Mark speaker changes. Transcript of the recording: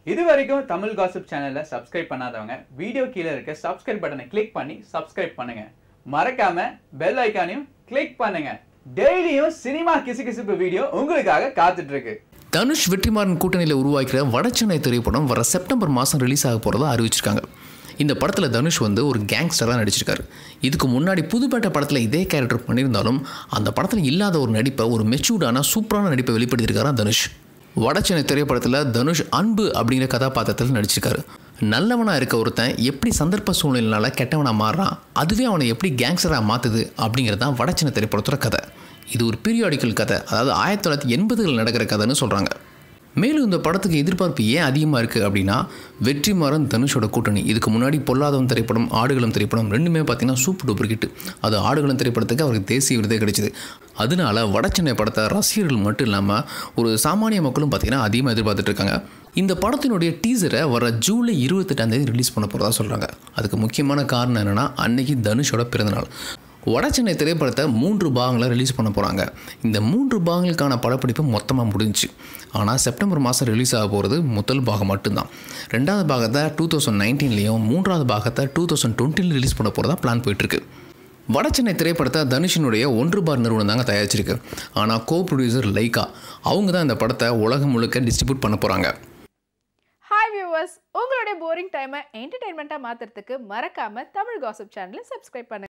Speaker 1: இது வரைக்கும் தமிழ் காசிப் சேனலை சப்ஸ்கிரைப் பண்ணாதவங்க வீடியோ கீழே இருக்க சப்ஸ்கிரைப் பட்டனை கிளிக் பண்ணி சப்ஸ்கிரைப் பண்ணுங்க மறக்காம பெல் ஐக்கானையும் கிளிக் பண்ணுங்க டெய்லியும் சினிமா கிசுகிசுப்பு வீடியோ உங்களுக்காக காத்துட்டு இருக்கு
Speaker 2: தனுஷ் வெற்றிமாறன் கூட்டணியில் உருவாக்கிற வடச்சென்னை திரைப்படம் வர செப்டம்பர் மாதம் ரிலீஸ் ஆக போகிறதா அறிவிச்சிருக்காங்க இந்த படத்தில் தனுஷ் வந்து ஒரு கேங்ஸ்டராக நடிச்சிருக்காரு இதுக்கு முன்னாடி புதுப்பேட்டை படத்தில் இதே கேரக்டர் பண்ணியிருந்தாலும் அந்த படத்தில் இல்லாத ஒரு நடிப்பை ஒரு மெச்சூர்டான சூப்பரான நடிப்பை வெளிப்படுத்தியிருக்காரா தனுஷ் வடச்சென்னை திரைப்படத்தில் தனுஷ் அன்பு அப்படிங்கிற கதாபாத்திரத்தில் நடிச்சிருக்காரு நல்லவனாக இருக்க ஒருத்தன் எப்படி சந்தர்ப்ப சூழ்நிலைனால கெட்டவனாக மாறுறான் அதுவே அவனை எப்படி கேங்ஸ்டராக மாற்றுது அப்படிங்கிறது தான் வடச்சென்னை திரைப்படத்தோட கதை இது ஒரு பீரியாடிக்கல் கதை அதாவது ஆயிரத்தி தொள்ளாயிரத்தி எண்பதுகள் நடக்கிற கதைன்னு சொல்கிறாங்க மேலும் இந்த படத்துக்கு எதிர்பார்ப்பு ஏன் அதிகமாக இருக்குது அப்படின்னா வெற்றிமாறன் தனுஷோட கூட்டணி இதுக்கு முன்னாடி பொல்லாதவன் திரைப்படம் ஆடுகளம் திரைப்படம் ரெண்டுமே பார்த்தீங்கன்னா சூப்பர் டூப்பர் ஹிட் அது ஆடுகளம் திரைப்படத்துக்கு அவருக்கு தேசிய விருதே கிடைச்சிது அதனால வடச்சென்னை படத்தை ரசிகர்கள் மட்டும் இல்லாமல் ஒரு சாமானிய மக்களும் பார்த்தீங்கன்னா அதிகமாக எதிர்பார்த்துட்டு இருக்காங்க இந்த படத்தினுடைய டீசரை வர ஜூலை இருபத்தெட்டாம் தேதி ரிலீஸ் பண்ண போகிறதா சொல்கிறாங்க அதுக்கு முக்கியமான காரணம் என்னென்னா அன்னைக்கு தனுஷோட பிறந்தநாள் வடசென்னை திரைப்படத்தை மூன்று பாகங்களை ரிலீஸ் பண்ண போகிறாங்க இந்த மூன்று பாகங்களுக்கான படப்பிடிப்பு மொத்தமாக முடிஞ்சுச்சு ஆனால் செப்டம்பர் மாதம் ரிலீஸ் ஆக போகிறது முதல் பாகம் மட்டும்தான் ரெண்டாவது பாகத்தை டூ தௌசண்ட் நைன்டீன்லேயும் மூன்றாவது பாகத்தை டூ தௌசண்ட் டுவெண்ட்டியில் ரிலீஸ் பண்ண போகிறதா பிளான் போயிட்டுருக்கு வடசென்னை திரைப்படத்தை தனுஷினுடைய ஒன்று பார் நிறுவனம் தாங்க தயாரிச்சிருக்கு ஆனால் கோ ப்ரொடியூசர் லைகா அவங்க தான் இந்த படத்தை உலகம் முழுக்க டிஸ்ட்ரிபியூட் பண்ண போகிறாங்க
Speaker 3: ஹாய் வியூவர்ஸ் உங்களுடைய போரிங் டைமை என்டர்டைன்மெண்ட்டாக மாற்றுறதுக்கு மறக்காம தமிழ் காசிப் சேனலை சப்ஸ்கிரைப் பண்ணுங்க